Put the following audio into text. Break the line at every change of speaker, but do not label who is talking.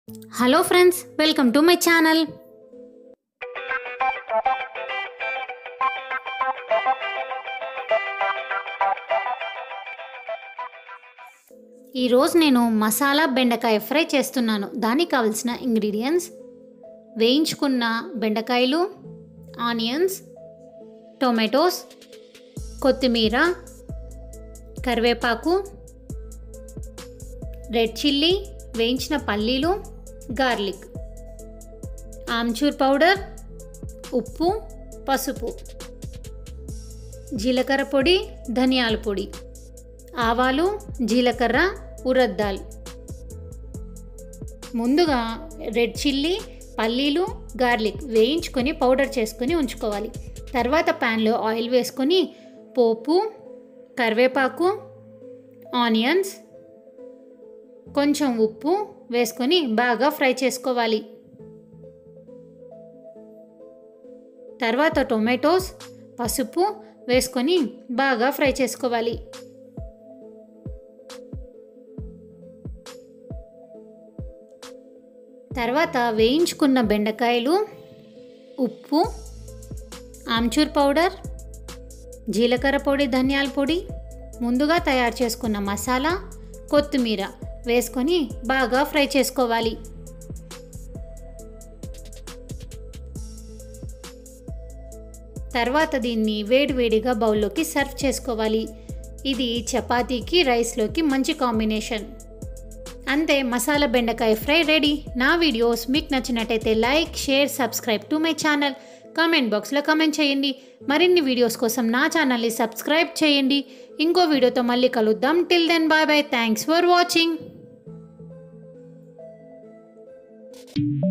hello friends welcome to my channel ఈరోజు నేను మసాలా బెండకాయ ఫ్రై చేస్తున్నాను దానికి కావలసిన ఇంగ్రీడియంట్స్ వేయించుకున్న బెండకాయలు ఆనియన్స్ టొమాటోస్ కొత్తిమీర కరివేపాకు రెడ్ చిల్లీ వేయించిన పల్లీలు గార్లిక్ ఆమ్చూర్ పౌడర్ ఉప్పు పసుపు జీలకర్ర పొడి ధనియాల పొడి ఆవాలు జీలకర్ర ఉరద్దాల్ ముందుగా రెడ్ చిల్లీ పల్లీలు గార్లిక్ వేయించుకొని పౌడర్ చేసుకొని ఉంచుకోవాలి తర్వాత ప్యాన్లో ఆయిల్ వేసుకొని పోపు కరివేపాకు ఆనియన్స్ కొంచెం ఉప్పు వేసుకొని బాగా ఫ్రై చేసుకోవాలి తర్వాత టొమాటోస్ పసుపు వేసుకొని బాగా ఫ్రై చేసుకోవాలి తర్వాత వేయించుకున్న బెండకాయలు ఉప్పు ఆమ్చూర్ పౌడర్ జీలకర్ర పొడి ధనియాల పొడి ముందుగా తయారు చేసుకున్న మసాలా కొత్తిమీర వేసుకొని బాగా ఫ్రై చేసుకోవాలి తర్వాత దీన్ని వేడివేడిగా బౌల్లోకి సర్వ్ చేసుకోవాలి ఇది చపాతీకి రైస్లోకి మంచి కాంబినేషన్ అంతే మసాలా బెండకాయ ఫ్రై రెడీ నా వీడియోస్ మీకు నచ్చినట్టయితే like share subscribe to my channel comment బాక్స్లో కామెంట్ చేయండి మరిన్ని వీడియోస్ కోసం నా ఛానల్ని సబ్స్క్రైబ్ చేయండి ఇంకో వీడియోతో మళ్ళీ కలుద్దాం till then bye bye thanks for watching